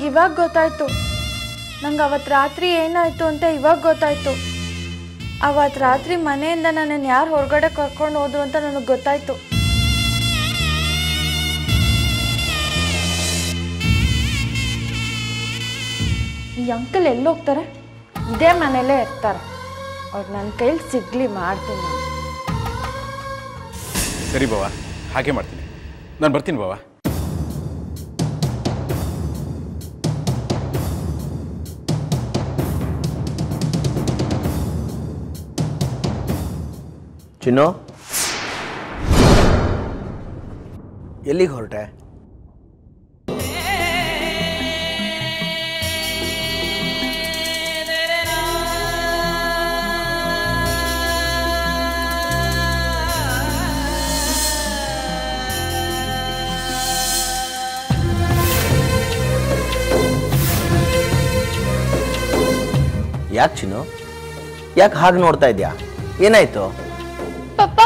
ಇವಾಗ ಗೊತ್ತಾಯ್ತು ನಂಗೆ ಅವತ್ತು ರಾತ್ರಿ ಏನಾಯ್ತು ಅಂತ ಇವಾಗ ಗೊತ್ತಾಯ್ತು ಅವತ್ತು ರಾತ್ರಿ ಮನೆಯಿಂದ ನನ್ನನ್ನು ಯಾರು ಹೊರಗಡೆ ಕರ್ಕೊಂಡು ಹೋದ್ರು ಅಂತ ನನಗೆ ಗೊತ್ತಾಯ್ತು ಈ ಅಂಕಲ್ ಎಲ್ಲೋಗ್ತಾರೆ ಇದೇ ಮನೇಲೇ ಇರ್ತಾರೆ ಅವ್ರು ನನ್ನ ಕೈಲಿ ಸಿಗ್ಲಿ ಮಾಡ್ತೀನಿ ನಾನು ಸರಿ ಬಾವ ಹಾಗೆ ಮಾಡ್ತೀನಿ ನಾನು ಬರ್ತೀನಿ ಬಾವ ಚಿನ್ನು ಎಲ್ಲಿಗೆ ಹೊರಟೆ ಯಾಕೆ ಚಿನ್ನು ಯಾಕೆ ಹಾಗೆ ನೋಡ್ತಾ ಇದ್ಯಾ ಏನಾಯ್ತು ಪಪ್ಪ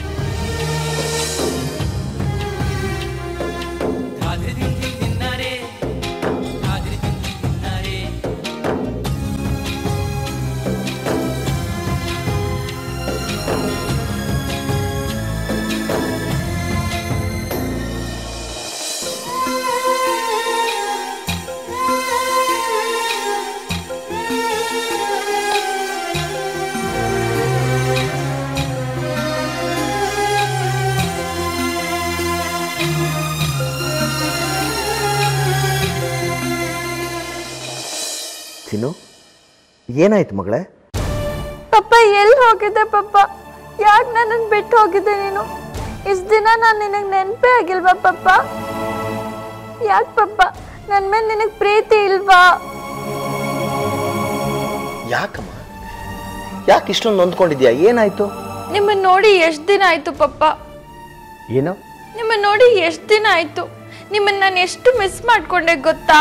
ಚಿನ್ನು ಏನಾಯ್ತು ಮಗಳೇ ಪಪ್ಪ ಎಲ್ಲಿ ಹೋಗಿದ್ದೆ ಪಪ್ಪ ಯಾಕೆ ನನ್ನನ್ನು ಬಿಟ್ಟು ಹೋಗಿದ್ದೆ ನೀನು ಇಷ್ಟು ದಿನ ನಾನು ನಿನಗೆ ನೆನಪೇ ಆಗಿಲ್ವಾ ಪಪ್ಪ ಯಾಕೆ ಪಪ್ಪ ನನ್ನ ಮೇಲೆ ನಿನಗೆ ಪ್ರೀತಿ ಇಲ್ವಾ ಯಾಕಮ್ಮ ಯಾಕೆ ಇಷ್ಟೊಂದು ನೊಂದ್ಕೊಂಡಿದ್ಯಾ ಏನಾಯ್ತು ನಿಮ್ಮನ್ನ ನೋಡಿ ಎಷ್ಟು ದಿನ ಆಯ್ತು ಪಪ್ಪ ಏನು ನಿಮ್ಮನ್ನ ನೋಡಿ ಎಷ್ಟು ದಿನ ಆಯ್ತು ನಿಮ್ಮನ್ನ ನಾನು ಎಷ್ಟು ಮಿಸ್ ಮಾಡ್ಕೊಂಡೆ ಗೊತ್ತಾ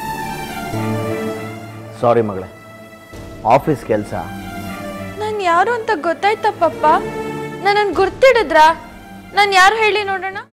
ಸಾರಿ ಮಗಳೇ ಆಫೀಸ್ ಕೆಲಸ ನಾನು ಯಾರು ಅಂತ ಗೊತ್ತಾಯ್ತಾ ಪಪ್ಪ ನನ್ನನ್ನು ಗುರ್ತಿಡಿದ್ರಾ ನಾನು ಯಾರು ಹೇಳಿ ನೋಡೋಣ